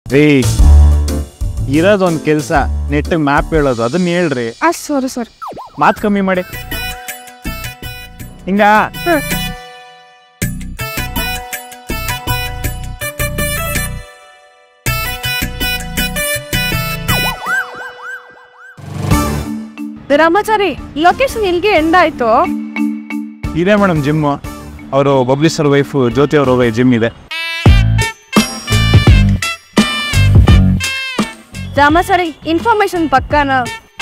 ರೀ ಇರೋದೊಂದು ಕೆಲಸ net map ಹೇಳೋದು ಅದನ್ನ ಹೇಳ್ರಿ ಆ ಸಾರಿ ಸಾರಿ ಮಾತು ಕಮ್ಮಿ ಮಾಡಿ ಹಿಂಗ ರಾಮಾಚಾರಿ ಲೊಕೇಶನ್ ಎಲ್ಲಿಗೆ ಎಂಡ್ ಆಯ್ತು ಇದೇ ಮೇಡಮ್ ಜಿಮ್ಮು ಅವರು ಬಬ್ಲಿ ಸರ್ ವೈಫ್ ಜ್ಯೋತಿ ಅವ್ರ ಜಿಮ್ ಇದೆ ರಾಮಾಚಾರಿ ಇನ್ಫಾರ್ಮೇಶನ್ ಪಕ್ಕಾನ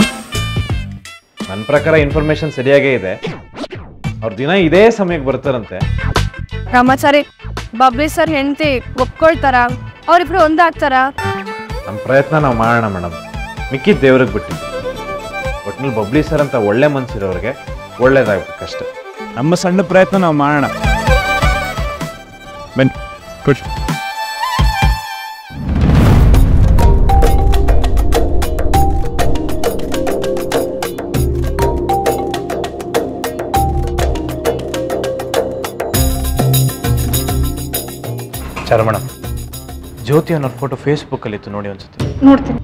ನನ್ನ ಪ್ರಕಾರ ಇನ್ಫಾರ್ಮೇಶನ್ ಸರಿಯಾಗೇ ಇದೆ ಅವ್ರು ದಿನ ಇದೇ ಸಮಯಕ್ಕೆ ಬರ್ತಾರಂತೆ ರಾಮಾಚಾರಿ ಬಬ್ಲಿ ಸರ್ ಹೆಂಡತಿ ಒಪ್ಕೊಳ್ತಾರ ಅವ್ರಿಬ್ರು ಒಂದಾಗ್ತಾರ ನಮ್ಮ ಪ್ರಯತ್ನ ನಾವು ಮಾಡೋಣ ಮೇಡಮ್ ಮಿಕ್ಕಿದ ದೇವ್ರಿಗೆ ಬಿಟ್ಟಿದ್ದು ಒಟ್ನಲ್ಲಿ ಬಬ್ಲಿ ಸರ್ ಅಂತ ಒಳ್ಳೆ ಮನ್ಸಿರೋರಿಗೆ ಒಳ್ಳೇದಾಗ್ಬೇಕಷ್ಟೆ ನಮ್ಮ ಸಣ್ಣ ಪ್ರಯತ್ನ ನಾವು ಮಾಡೋಣ ಬನ್ನಿ ಖುಷಿ ಚಾರು ಮೇಡಮ್ ಜ್ಯೋತಿ ಅನ್ನೋರ್ ಫೋಟೋ ಫೇಸ್ಬುಕ್ಕಲ್ಲಿ ಇತ್ತು ನೋಡಿ ಅನ್ಸುತ್ತೆ ನೋಡ್ತೀನಿ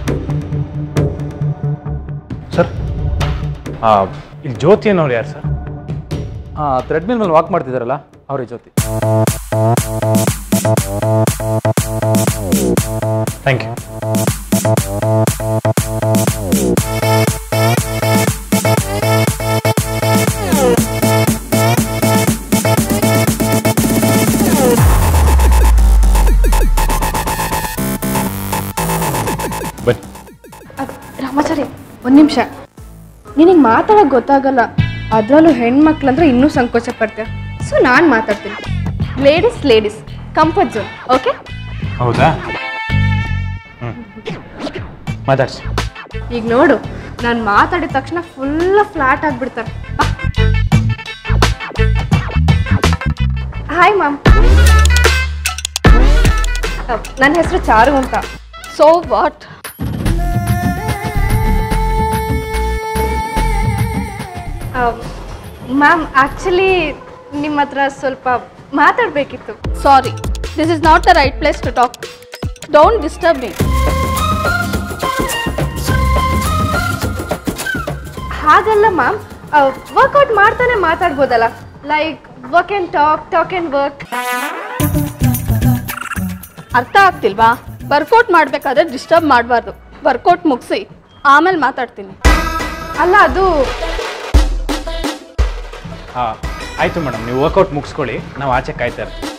ಸರ್ ಇಲ್ಲಿ ಜ್ಯೋತಿ ಅನ್ನೋರು ಯಾರು ಸರ್ ಹಾಂ ಥ್ರೆಡ್ಮಿಲ್ ಮೇಲೆ ವಾಕ್ ಮಾಡ್ತಿದ್ದಾರಲ್ಲ ಅವ್ರ ಜೊತೆ ಥ್ಯಾಂಕ್ ಯು ಬನ್ನಿ ರಾಮಾಚಾರಿ ಒಂದ್ ನಿಮಿಷ ನಿನಗೆ ಮಾತಾಡಕ್ ಗೊತ್ತಾಗಲ್ಲ ಅದ್ರಲ್ಲೂ ಹೆಣ್ಮಕ್ಳಂದ್ರೆ ಇನ್ನೂ ಸಂಕೋಚ ಪಡ್ತೀಯ ಸೊ ನಾನು ಮಾತಾಡ್ತೀನಿ ladies ladies comfort zone okay ಹೌದಾ ಹ್ಞೂ ಮಾತಾಡ್ಸಿ ಈಗ ನೋಡು ನಾನು ಮಾತಾಡಿದ ತಕ್ಷಣ ಫುಲ್ ಫ್ಲಾಟ್ ಆಗಿಬಿಡ್ತಾರೆ ಹಾಯ್ ಮ್ಯಾಮ್ ನನ್ನ ಹೆಸರು ಚಾರು ಅಂತ ಸೊ ವಾಟ್ ಮ್ಯಾಮ್ ಆ್ಯಕ್ಚುಲಿ ನಿಮ್ಮ ಹತ್ರ ಸ್ವಲ್ಪ ಮಾತಾಡಬೇಕಿತ್ತು Sorry, this is not the right place to talk. Don't disturb me. ಹಾಗಲ್ಲ ಮ್ಯಾಮ್ ವರ್ಕೌಟ್ ಮಾಡ್ತಾನೆ ಮಾತಾಡ್ಬೋದಲ್ಲ like work and talk talk and work ಅರ್ಥ ಆಗ್ತಿಲ್ವಾ ವರ್ಕೌಟ್ ಮಾಡಬೇಕಾದ್ರೆ ಡಿಸ್ಟರ್ಬ್ ಮಾಡಬಾರ್ದು ವರ್ಕೌಟ್ ಮುಗಿಸಿ ಆಮೇಲೆ ಮಾತಾಡ್ತೀನಿ ಅಲ್ಲ ಅದು ಹಾಂ ಆಯಿತು ಮೇಡಮ್ ನೀವು ವರ್ಕೌಟ್ ಮುಗಿಸ್ಕೊಳ್ಳಿ ನಾವು ಆಚೆ ಕಾಯ್ತಾ ಇರ್ತೀವಿ